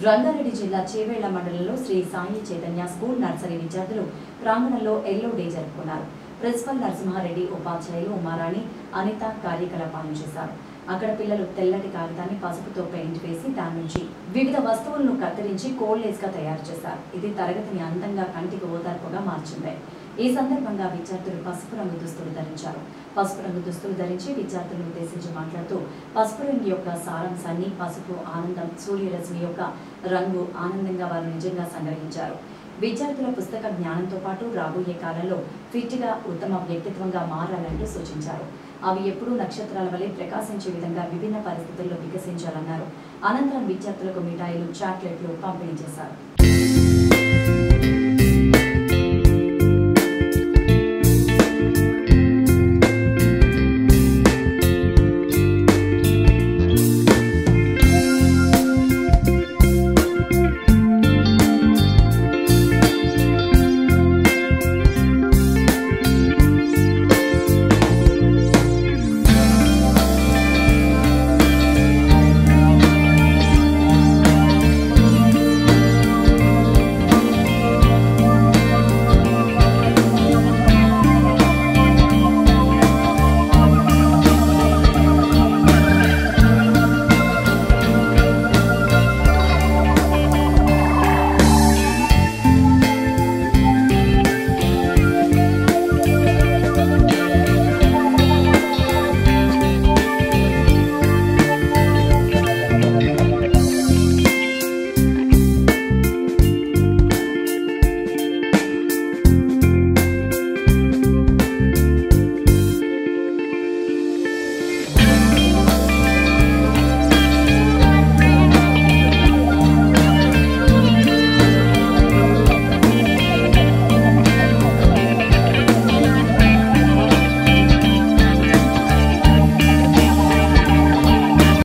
రంగారెడ్డి జిల్లా చేవేళ్ల మండలంలో Sri Sai Chaitanya school nursery విద్యార్థులు ప్రాంగణంలో ఎల్లో డే జరుపుకున్నారు ప్రిన్సిపల్ నరసింహారెడ్డి ఉపాధ్యాయులు ఉమారాణి అనిత కార్యకలాపాలను చేశారు అక్కడ పిల్లలు తెల్లటి కాగితాన్ని పసుపుతో పెయింట్ వేసి దాని నుంచి వివిధ వస్తువులను కత్తిరించి కోల్లేస్ గా తయారు చేశారు ఇది తరగతిని అందంగా కంటికి ఓదార్పుగా మార్చింది ఈ సందర్భంగా విద్యార్థులు పసుపు రంగు దుస్తులు ధరించారు పసుపు రంగు దుస్తులు ధరించి విద్యార్థులను ఉద్దేశించి మాట్లాడుతూ పసుపు రంగు యొక్క సారాంశాన్ని పసుపు ఆనందం సూర్యరశ్మి యొక్క రంగు ఆనందంగా వారు నిజంగా సంగ్రహించారు విద్యార్థుల పుస్తక జ్ఞానంతో పాటు రాబోయే కాలంలో ఫిట్ గా ఉత్తమ వ్యక్తిత్వంగా మారాలంటూ సూచించారు అవి ఎప్పుడూ నక్షత్రాల వలె ప్రకాశించే విధంగా విభిన్న పరిస్థితుల్లో వికసించాలన్నారు అనంతరం విద్యార్థులకు మిఠాయిలు చాక్లెట్లు పంపిణీ చేశారు